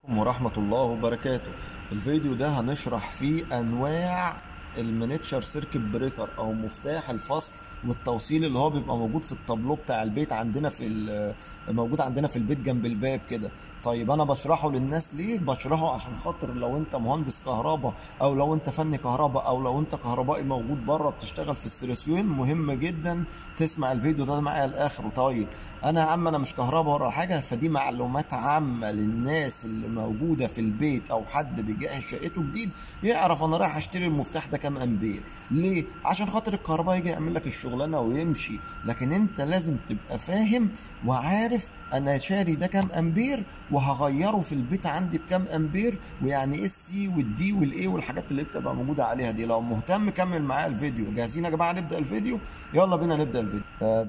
ورحمة الله وبركاته الفيديو ده هنشرح فيه أنواع المينيتشر سيركت بريكر أو مفتاح الفصل والتوصيل اللي هو بيبقى موجود في التابلو بتاع البيت عندنا في ال- موجود عندنا في البيت جنب الباب كده طيب أنا بشرحه للناس ليه؟ بشرحه عشان خاطر لو أنت مهندس كهرباء أو لو أنت فني كهرباء أو لو أنت كهربائي موجود بره بتشتغل في السيرسيون مهم جدا تسمع الفيديو ده معايا لآخره طيب انا يا عم انا مش كهرباء ولا حاجه فدي معلومات عامه للناس اللي موجوده في البيت او حد بيجهز شقته جديد يعرف انا رايح اشتري المفتاح ده كام امبير ليه عشان خاطر الكهرباء يجي يعمل لك الشغلانه ويمشي لكن انت لازم تبقى فاهم وعارف انا شاري ده كام امبير وهغيره في البيت عندي بكام امبير ويعني ايه السي والدي والاي والحاجات اللي بتبقى موجوده عليها دي لو مهتم كمل معايا الفيديو جاهزين يا جماعه نبدا الفيديو يلا بينا نبدا الفيديو آه،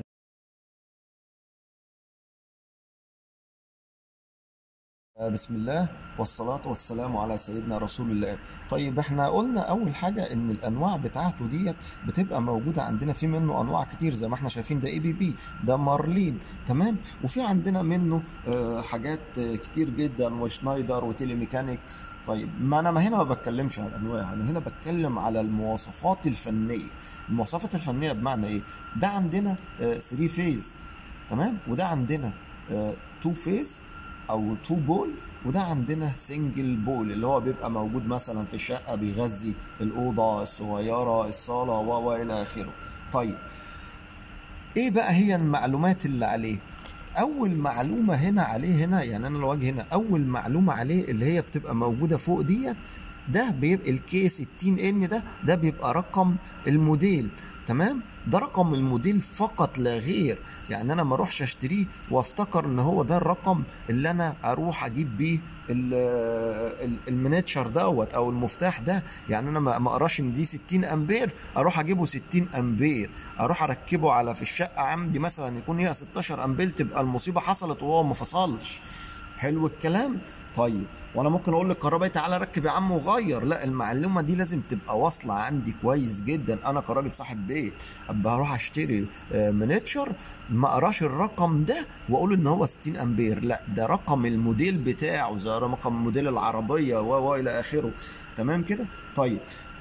بسم الله والصلاة والسلام على سيدنا رسول الله طيب احنا قلنا اول حاجة ان الانواع بتاعته ديت بتبقى موجودة عندنا في منه انواع كتير زي ما احنا شايفين ده اي بي بي ده مارلين تمام وفي عندنا منه آه، حاجات آه، كتير جدا وشنايدر وتيلي ميكانيك طيب ما انا ما هنا ما بتكلمش على الانواع انا هنا بتكلم على المواصفات الفنية المواصفات الفنية بمعنى ايه ده عندنا 3 فيز تمام وده عندنا 2 فيز او تو بول وده عندنا سنجل بول اللي هو بيبقى موجود مثلا في الشقه بيغذي الاوضه الصغيره الصاله و و الى اخره طيب ايه بقى هي المعلومات اللي عليه اول معلومه هنا عليه هنا يعني انا لو اجي هنا اول معلومه عليه اللي هي بتبقى موجوده فوق ديت ده بيبقى الكي 60 ان ده ده بيبقى رقم الموديل تمام ده رقم الموديل فقط لا غير يعني انا ما اروحش اشتريه وافتكر ان هو ده الرقم اللي انا اروح اجيب بيه ال- ال- المينيتشر دوت او المفتاح ده يعني انا ما ما اقراش ان دي 60 امبير اروح اجيبه 60 امبير اروح اركبه على في الشقه عندي مثلا يكون هي 16 امبير تبقى المصيبه حصلت وهو ما فصلش حلو الكلام طيب وانا ممكن اقول للكهربائي تعالى ركب يا عم وغير لا المعلومه دي لازم تبقى واصله عندي كويس جدا انا كراجل صاحب بيت ابقى هروح اشتري آه، مينيتشر ما اقراش الرقم ده واقول ان هو 60 امبير لا ده رقم الموديل بتاعه زي رقم موديل العربيه و و الى اخره تمام كده طيب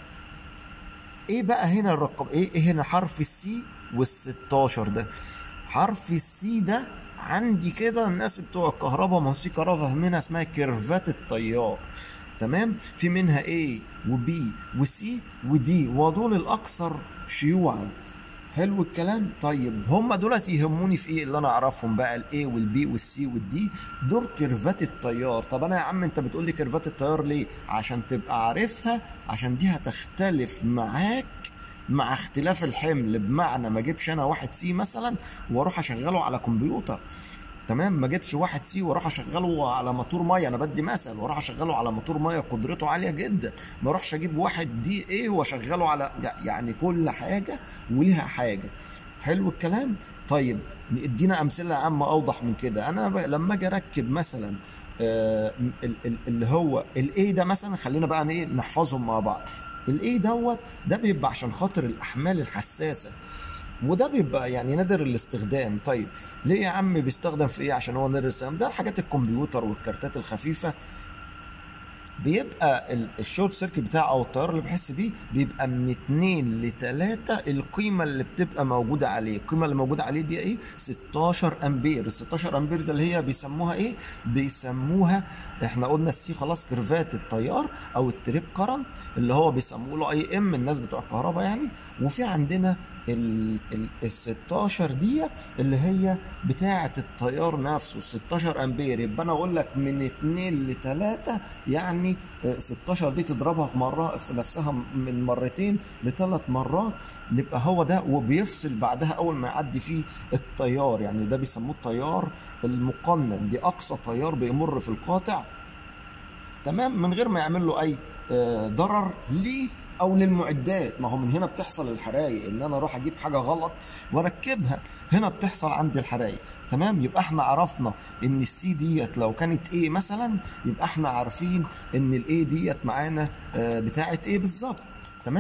ايه بقى هنا الرقم ايه ايه هنا حرف السي وال16 ده حرف السي ده عندي كده الناس بتوع الكهرباء ما هو في كهرباء فاهمينها اسمها كيرفات التيار تمام في منها A وB وC وD ودول الاكثر شيوعا حلو الكلام طيب هم دولت يهموني في ايه اللي انا اعرفهم بقى الاي والبي والسي والدي دول كيرفات التيار طب انا يا عم انت بتقول لي كيرفات التيار ليه عشان تبقى عارفها عشان دي هتختلف معاك مع اختلاف الحمل بمعنى ما اجيبش انا واحد سي مثلا واروح اشغله على كمبيوتر تمام ما اجيبش واحد سي واروح اشغله على موتور ميه انا بدي مثل واروح اشغله على موتور ميه قدرته عاليه جدا ما اروحش اجيب واحد دي ايه واشغله على يعني كل حاجه وليها حاجه حلو الكلام طيب ادينا امثله عامه اوضح من كده انا ب- لما اجي اركب مثلا آه، ال- ال- اللي هو الاي ده مثلا خلينا بقى ايه نحفظهم مع بعض الاي دوت ده بيبقى عشان خاطر الاحمال الحساسه وده بيبقى يعني نادر الاستخدام طيب ليه يا عم بيستخدم في ايه عشان هو نادر الاستخدام ده حاجات الكمبيوتر والكارتات الخفيفه بيبقى ال- الشورت سيركت بتاعه او التيار اللي بحس بيه بيبقى من 2 ل 3 القيمه اللي بتبقى موجوده عليه القيمه اللي موجوده عليه دي ايه 16 امبير ال 16 امبير ده اللي هي بيسموها ايه بيسموها احنا قلنا السي خلاص كيرفات التيار او التريب كرنت اللي هو بيسموه له اي ام الناس بتوع الكهرباء يعني وفي عندنا ال ال ال 16 ديت اللي هي بتاعه التيار نفسه ال 16 امبير يبقى انا اقول لك من 2 ل 3 يعني آه، 16 دي تضربها في مره في نفسها من مرتين لثلاث مرات يبقى هو ده وبيفصل بعدها اول ما يعدي فيه التيار يعني ده بيسموه التيار المقنن دي اقصى تيار بيمر في القاطع تمام من غير ما يعمل له اي آه، ضرر ليه او للمعدات ما هو من هنا بتحصل الحرايق ان انا اروح اجيب حاجه غلط واركبها هنا بتحصل عندي الحرايق تمام يبقى احنا عرفنا ان السي ديت لو كانت ايه مثلا يبقى احنا عارفين ان الاي ديت معانا آه، بتاعه ايه بالظبط تمام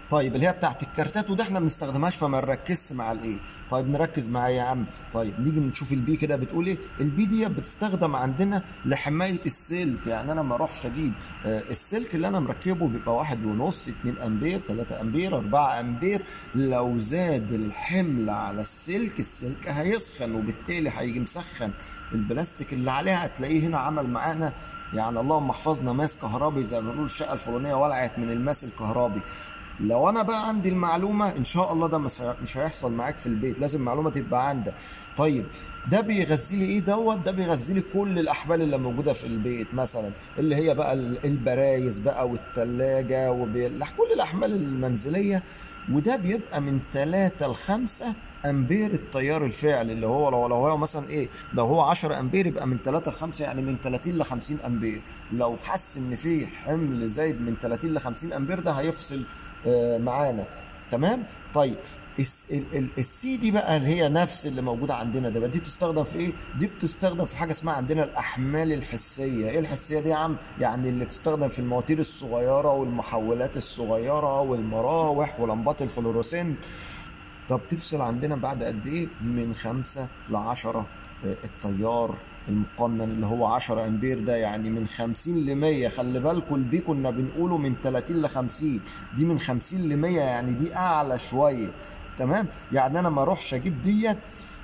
طيب اللي هي بتاعت الكارتات وده احنا ما بنستخدمهاش فما نركزش مع الايه طيب نركز معايا يا عم طيب نيجي نشوف البي كده بتقول ايه البي دي بتستخدم عندنا لحمايه السلك يعني انا ما اروحش اجيب آه، السلك اللي انا مركبه بيبقى واحد ونص 2 امبير 3 امبير 4 امبير لو زاد الحمل على السلك السلك هيسخن وبالتالي هيجي مسخن البلاستيك اللي عليها هتلاقيه هنا عمل معانا يعني اللهم احفظنا ماس كهربي زي ما بنقول الشقه الفلانيه ولعت من الماس الكهربي لو انا بقى عندي المعلومه ان شاء الله ده مش مش هيحصل معاك في البيت لازم المعلومه تبقى عندك طيب ده بيغذي لي ايه دوت ده بيغذي لي كل الاحبال اللي موجوده في البيت مثلا اللي هي بقى ال- البرايز بقى والثلاجه وبيلح كل الاحمال المنزليه وده بيبقى من 3 ل 5 امبير التيار الفعلي اللي هو لو لو هو مثلا ايه لو هو 10 امبير يبقى من 3 ل 5 يعني من 30 ل 50 امبير لو حس ان في حمل زايد من 30 ل 50 امبير ده هيفصل آه، معانا تمام طيب الس- ال- ال- السي دي بقى اللي هي نفس اللي موجوده عندنا ده بقى دي بتستخدم في ايه دي بتستخدم في حاجه اسمها عندنا الاحمال الحسيه ايه الحسيه دي يا عم يعني اللي بتستخدم في المواتير الصغيره والمحولات الصغيره والمراوح ولمبات الفلوروسنت طب تفصل عندنا بعد قد ايه من 5 ل 10 التيار المقنن اللي هو 10 امبير ده يعني من 50 ل 100 خلي بالكم البي كنا بنقوله من 30 ل 50 دي من 50 ل 100 يعني دي اعلى شويه تمام يعني انا ما اروحش اجيب ديت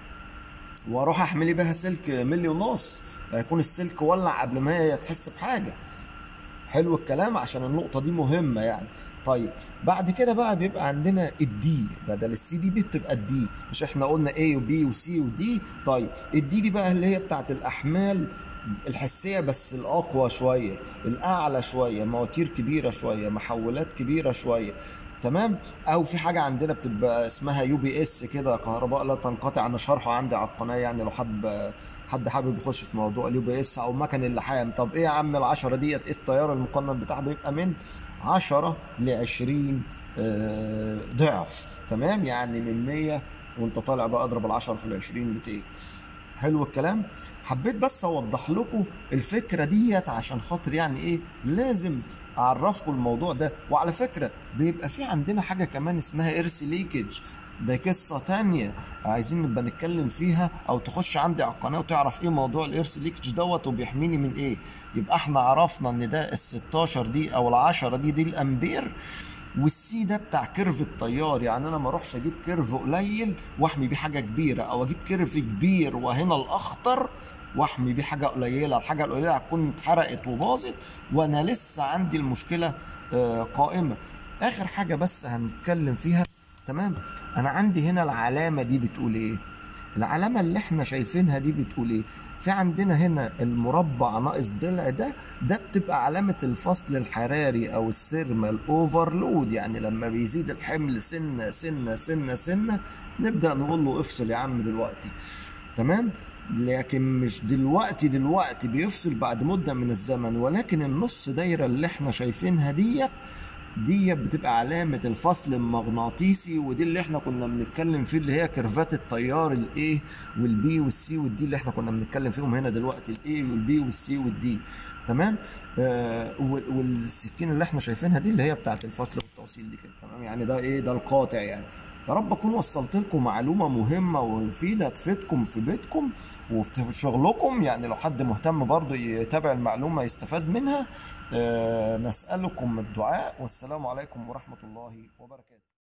واروح احملي بيها سلك ملي ونص هيكون السلك ولع قبل ما هي تحس بحاجه حلو الكلام عشان النقطة دي مهمة يعني طيب بعد كده بقى بيبقى عندنا الدي بدل السي دي بتبقى الدي مش احنا قلنا A وبي وسي ودي طيب الدي دي بقى اللي هي بتاعت الأحمال الحسية بس الأقوى شوية الأعلى شوية مواتير كبيرة شوية محولات كبيرة شوية تمام او في حاجه عندنا بتبقى اسمها يو بي اس كده كهرباء لا تنقطع انا شرحه عندي على القناه يعني لو حب حد حابب يخش في موضوع اليو بي اس او مكن اللحام طب ايه يا عم ال10 ديت ايه التيار المقنن بتاعها بيبقى من 10 ل 20 آه، ضعف تمام يعني من 100 وانت طالع بقى اضرب ال10 في ال 20 200 حلو الكلام حبيت بس اوضح لكم الفكره ديت عشان خاطر يعني ايه لازم اعرفكم الموضوع ده وعلى فكره بيبقى في عندنا حاجه كمان اسمها ايرث ليكج ده قصة تانية عايزين نبقى نتكلم فيها او تخش عندي على القناة وتعرف ايه موضوع الايرث ليكج دوت وبيحميني من ايه يبقى احنا عرفنا ان ده ال 16 دي او ال 10 دي دي الامبير والسي ده بتاع كيرف التيار يعني انا ما اروحش اجيب كيرف قليل واحمي بيه حاجه كبيره او اجيب كيرف كبير وهنا الاخطر واحمي بيه حاجه قليله الحاجه القليله هتكون اتحرقت وباظت وانا لسه عندي المشكله آه، قائمه اخر حاجه بس هنتكلم فيها تمام انا عندي هنا العلامه دي بتقول ايه العلامه اللي احنا شايفينها دي بتقول ايه في عندنا هنا المربع ناقص ضلع ده ده بتبقى علامة الفصل الحراري أو السيرمال اوفرلود يعني لما بيزيد الحمل سنة سنة سنة سنة نبدأ نقول له افصل يا عم دلوقتي تمام لكن مش دلوقتي دلوقتي بيفصل بعد مدة من الزمن ولكن النص دايرة اللي احنا شايفينها ديت دي بتبقى علامة الفصل المغناطيسي ودي اللي احنا كنا بنتكلم فيه اللي هي كيرفات التيار الاي والبي والسي والدي اللي احنا كنا بنتكلم فيهم هنا دلوقتي الاي والبي والسي والدي تمام آه وال- والسكين اللي احنا شايفينها دي اللي هي بتاعت الفصل والتوصيل دي كده تمام يعني ده ايه ده القاطع يعني يا رب اكون وصلت لكم معلومه مهمه ومفيده تفيدكم في بيتكم وفي شغلكم يعني لو حد مهتم برضه يتابع المعلومه يستفاد منها آه، نسألكم الدعاء والسلام عليكم ورحمة الله وبركاته